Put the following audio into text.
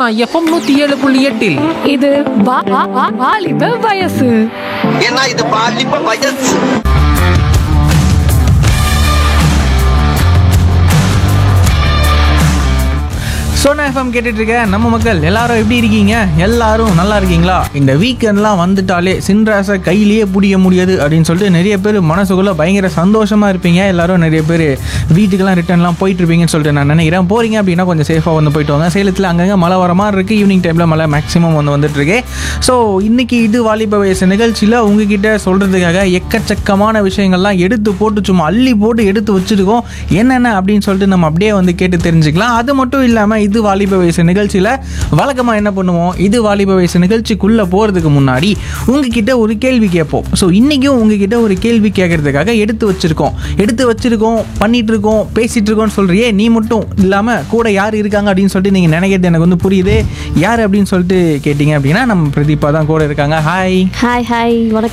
Sona FM நூத்தி ஏழு புள்ளி எட்டில் இது வா- வா- வா- வாலிப வயசு ஏன்னா இது பாலிப்ப வயசு சோனா எஃப்எம் கேட்டுட்டு இருக்க நம்ம மக்கள் எல்லாரும் எப்படி இருக்கீங்க எல்லாரும் நல்லா இருக்கீங்களா இந்த வீக்கெண்ட்லாம் வந்துட்டாலே சின்ராசை கையிலேயே பிடிக்க முடியாது அப்படின்னு சொல்லிட்டு நிறைய பேர் மனசுக்குள்ள பயங்கர சந்தோஷமா இருப்பீங்க எல்லாரும் நிறைய பேர் வீட்டுக்கெல்லாம் ரிட்டர்ன்லாம் போயிட்டு இருப்பீங்கன்னு சொல்லிட்டு நான் நினைக்கிறேன் போறீங்க அப்படின்னா கொஞ்சம் சேஃபாக வந்து போயிட்டு வாங்க சேலத்தில் அங்கங்கே மழை வர மாதிரி இருக்கு ஈவினிங் டைமில் மழை மேக்ஸிமம் வந்து வந்துட்டு இருக்கு ஸோ இன்னைக்கு இது வாலிப வயசு நிகழ்ச்சியில் உங்ககிட்ட சொல்றதுக்காக எக்கச்சக்கமான விஷயங்கள்லாம் எடுத்து போட்டு சும்மா அள்ளி போட்டு எடுத்து வச்சிருக்கோம் என்னென்ன அப்படின்னு சொல்லிட்டு நம்ம அப்படியே வந்து கேட்டு தெரிஞ்சுக்கலாம் அது மட்டும் இல்லாமல் இது வாலிப வயசு நிகழ்ச்சியில் வழக்கமாக என்ன பண்ணுவோம் இது வாலிப வயசு நிகழ்ச்சிக்குள்ளே போகிறதுக்கு முன்னாடி உங்ககிட்ட ஒரு கேள்வி கேட்போம் ஸோ இன்றைக்கும் உங்ககிட்ட ஒரு கேள்வி கேட்கறதுக்காக எடுத்து வச்சிருக்கோம் எடுத்து வச்சிருக்கோம் பண்ணிட்டு இருக்கோம் பேசிட்டு இருக்கோம்னு சொல்றியே நீ மட்டும் இல்லாமல் கூட யார் இருக்காங்க அப்படின்னு சொல்லிட்டு நீங்கள் நினைக்கிறது எனக்கு வந்து புரியுது யார் அப்படின்னு சொல்லிட்டு கேட்டிங்க அப்படின்னா நம்ம பிரதீபா தான் கூட இருக்காங்க ஹாய் ஹாய் ஹாய் வணக்கம்